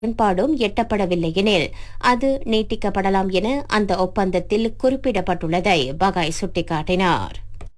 உடன்பாடும் எட்டப்படவில்லை எனில் அது நீட்டிக்கப்படலாம் என அந்த ஒப்பந்தத்தில் குறிப்பிடப்பட்டுள்ளதை பகாய் சுட்டிக்காட்டினார்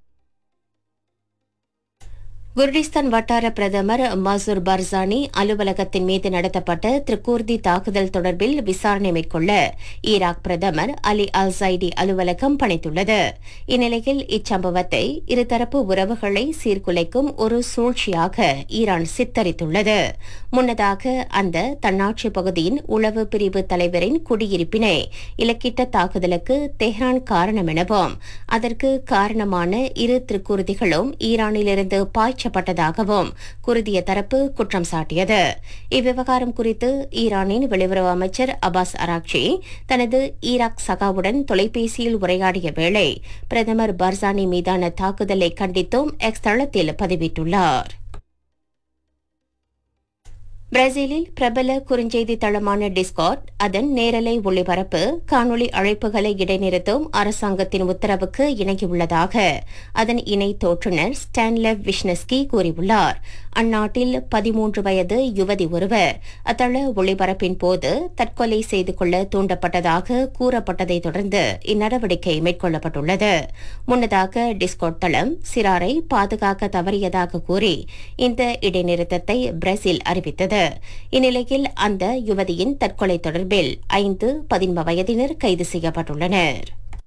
குர்டிஸ்தான் வட்டார பிரதமர் மசூர் பர்சானி அலுவலகத்தின் மீது நடத்தப்பட்ட திரிகூர்தி தாக்குதல் தொடர்பில் விசாரணை மேற்கொள்ள ஈராக் பிரதமர் அலி அல் சைடி அலுவலகம் பணித்துள்ளது இந்நிலையில் இச்சம்பவத்தை இருதரப்பு உறவுகளை சீர்குலைக்கும் ஒரு சூழ்ச்சியாக ஈரான் சித்தரித்துள்ளது முன்னதாக அந்த தன்னாட்சி பகுதியின் உளவு பிரிவு தலைவரின் குடியிருப்பினை இலக்கிட்ட தாக்குதலுக்கு தெஹ்ரான் காரணம் எனவும் அதற்கு காரணமான இரு திருக்குருதிகளும் ஈரானிலிருந்து பாய்ச்சப்பட்டதாகவும் குருதிய தரப்பு குற்றம் சாட்டியது இவ்விவகாரம் குறித்து ஈரானின் வெளியுறவு அமைச்சர் அபாஸ் அராக்சி தனது ஈராக் சகாவுடன் தொலைபேசியில் உரையாடிய வேளை பிரதமர் பர்சானி மீதான தாக்குதலை கண்டித்தும் எக்ஸ் தளத்தில் பதிவிட்டுள்ளார் பிரேசிலில் பிரபல குறுஞ்செய்தி தளமான டிஸ்கார்ட் அதன் நேரலை ஒளிபரப்பு காணொளி அழைப்புகளை இடைநிறுத்தும் அரசாங்கத்தின் உத்தரவுக்கு இணங்கியுள்ளதாக அதன் இணை தோற்றுநர் ஸ்டான்லெவ் விஷ்னஸ்கி கூறியுள்ளார் அந்நாட்டில் பதிமூன்று வயது யுவதி ஒருவர் அத்தள ஒளிபரப்பின் போது தற்கொலை செய்து கொள்ள தூண்டப்பட்டதாக கூறப்பட்டதை தொடர்ந்து இந்நடவடிக்கை மேற்கொள்ளப்பட்டுள்ளது முன்னதாக டிஸ்கார்ட் தளம் சிறாரை பாதுகாக்க தவறியதாக கூறி இந்த இடைநிறுத்தத்தை பிரேசில் அறிவித்தது இந்நிலையில் அந்த யுவதியின் தற்கொலை தொடர்பில் ஐந்து பதின்ம வயதினர் கைது செய்யப்பட்டுள்ளனர்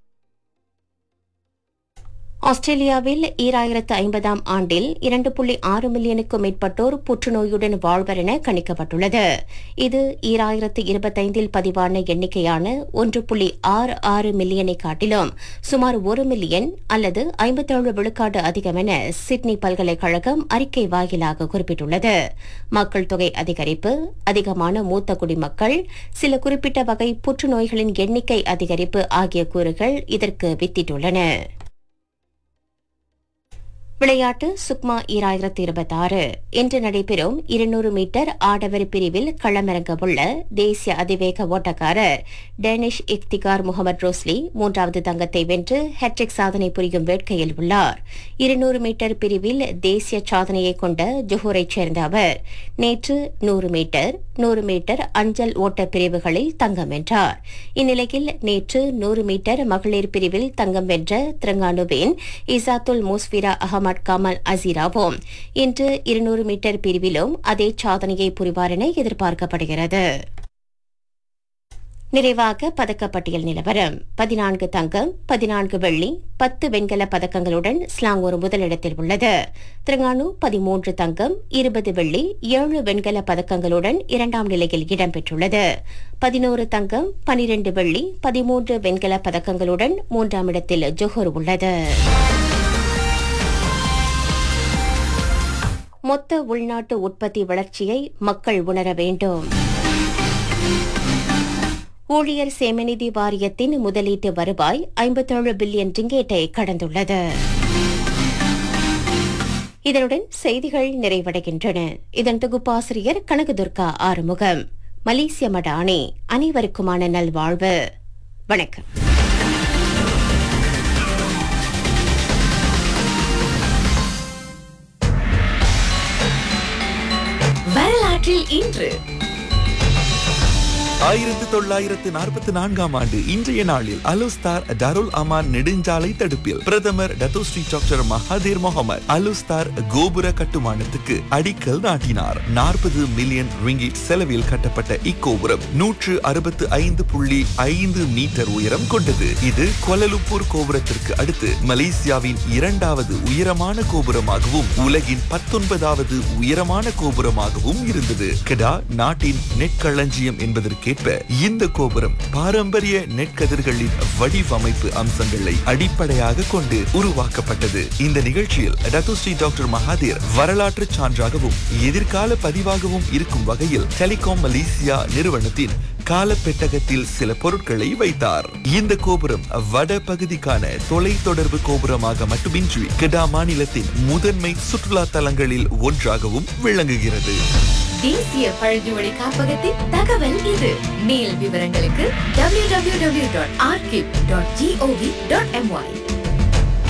ஆஸ்திரேலியாவில் ஈராயிரத்து ஐம்பதாம் ஆண்டில் இரண்டு புள்ளி ஆறு மில்லியனுக்கும் மேற்பட்டோர் புற்றுநோயுடன் வாழ்வர் என கணிக்கப்பட்டுள்ளது இது ஈராயிரத்து இருபத்தைந்தில் பதிவான எண்ணிக்கையான ஒன்று புள்ளி ஆறு ஆறு மில்லியனை காட்டிலும் சுமார் ஒரு மில்லியன் அல்லது ஐம்பத்தேழு விழுக்காடு அதிகம் என சிட்னி பல்கலைக்கழகம் அறிக்கை வாயிலாக குறிப்பிட்டுள்ளது மக்கள் தொகை அதிகரிப்பு அதிகமான மூத்த குடிமக்கள் சில குறிப்பிட்ட வகை புற்றுநோய்களின் எண்ணிக்கை அதிகரிப்பு ஆகிய கூறுகள் இதற்கு வித்திட்டுள்ளன விளையாட்டு சுக்மா ஈராயிரத்தி இருபத்தாறு இன்று நடைபெறும் இருநூறு மீட்டர் ஆடவர் பிரிவில் களமிறங்கவுள்ள தேசிய அதிவேக ஓட்டக்காரர் டேனிஷ் இக்திகார் முகமது ரோஸ்லி மூன்றாவது தங்கத்தை வென்று ஹெட்ரிக் சாதனை புரியும் வேட்கையில் உள்ளார் இருநூறு மீட்டர் பிரிவில் தேசிய சாதனையை கொண்ட ஜொஹூரைச் சேர்ந்த அவர் நேற்று நூறு மீட்டர் நூறு மீட்டர் அஞ்சல் ஓட்ட பிரிவுகளில் தங்கம் வென்றார் இந்நிலையில் நேற்று நூறு மீட்டர் மகளிர் பிரிவில் தங்கம் வென்ற திரங்கானுவின் இசாத்துல் முஸ்பிரா அகமது கமல் அசீராவும் இன்று இருநூறு மீட்டர் பிரிவிலும் அதே சாதனையை புரிவார் என எதிர்பார்க்கப்படுகிறது நிறைவாக பதக்கப்பட்டியல் நிலவரம் பதினான்கு தங்கம் பதினான்கு வெள்ளி பத்து வெண்கல பதக்கங்களுடன் ஸ்லாங்கூர் முதலிடத்தில் உள்ளது திரங்கானு பதிமூன்று தங்கம் இருபது வெள்ளி ஏழு வெண்கல பதக்கங்களுடன் இரண்டாம் நிலையில் இடம்பெற்றுள்ளது பதினோரு தங்கம் பனிரெண்டு வெள்ளி பதிமூன்று வெண்கல பதக்கங்களுடன் மூன்றாம் இடத்தில் ஜொஹூர் உள்ளது மொத்த உள்நாட்டு உற்பத்தி வளர்ச்சியை மக்கள் உணர வேண்டும் ஊழியர் சேமநிதி வாரியத்தின் முதலீட்டு வருவாய் ஐம்பத்தேழு பில்லியன் ரிங்கேட்டை கடந்துள்ளது இதனுடன் செய்திகள் நிறைவடைகின்றன இதன் தொகுப்பாசிரியர் கனகதுர்கா ஆறுமுகம் மலேசிய மடானி அனைவருக்குமான நல்வாழ்வு வணக்கம் வரலாற்றில் இன்று ஆயிரத்து தொள்ளாயிரத்து நாற்பத்தி நான்காம் ஆண்டு இன்றைய நாளில் அலுஸ்தார் டருல் அமான் நெடுஞ்சாலை தடுப்பில் பிரதமர் Datuk Seri doctor Mahathir Mohamad Alor Star கோபுர கட்டுமானத்துக்கு அடிக்கல் நாட்டினார் நாற்பது மில்லியன் ரிங்கிட் செலவில் கட்டப்பட்ட இக்கோபுரம் நூற்று அறுபத்து ஐந்து புள்ளி ஐந்து மீட்டர் உயரம் கொண்டது இது கொலலுப்பூர் கோபுரத்திற்கு அடுத்து மலேசியாவின் இரண்டாவது உயரமான கோபுரமாகவும் உலகின் பத்தொன்பதாவது உயரமான கோபுரமாகவும் இருந்தது கெடா நாட்டின் நெற்களஞ்சியம் என்பதற்கு கேட்ப இந்த கோபுரம் பாரம்பரிய நெற்கதிர்களின் வடிவமைப்பு அம்சங்களை அடிப்படையாக கொண்டு உருவாக்கப்பட்டது இந்த நிகழ்ச்சியில் டத்துஸ்ரீ டாக்டர் மகாதீர் வரலாற்று சான்றாகவும் எதிர்கால பதிவாகவும் இருக்கும் வகையில் டெலிகாம் மலேசியா நிறுவனத்தின் காலப்பெட்டகத்தில் சில பொருட்களை வைத்தார் இந்த கோபுரம் வட பகுதிக்கான தொலை தொடர்பு கோபுரமாக மட்டுமின்றி கெடா மாநிலத்தின் முதன்மை சுற்றுலா தலங்களில் ஒன்றாகவும் விளங்குகிறது தேசிய பழங்குமொழி காப்பகத்தின் தகவல் இது மேல் விவரங்களுக்கு www.archive.gov.my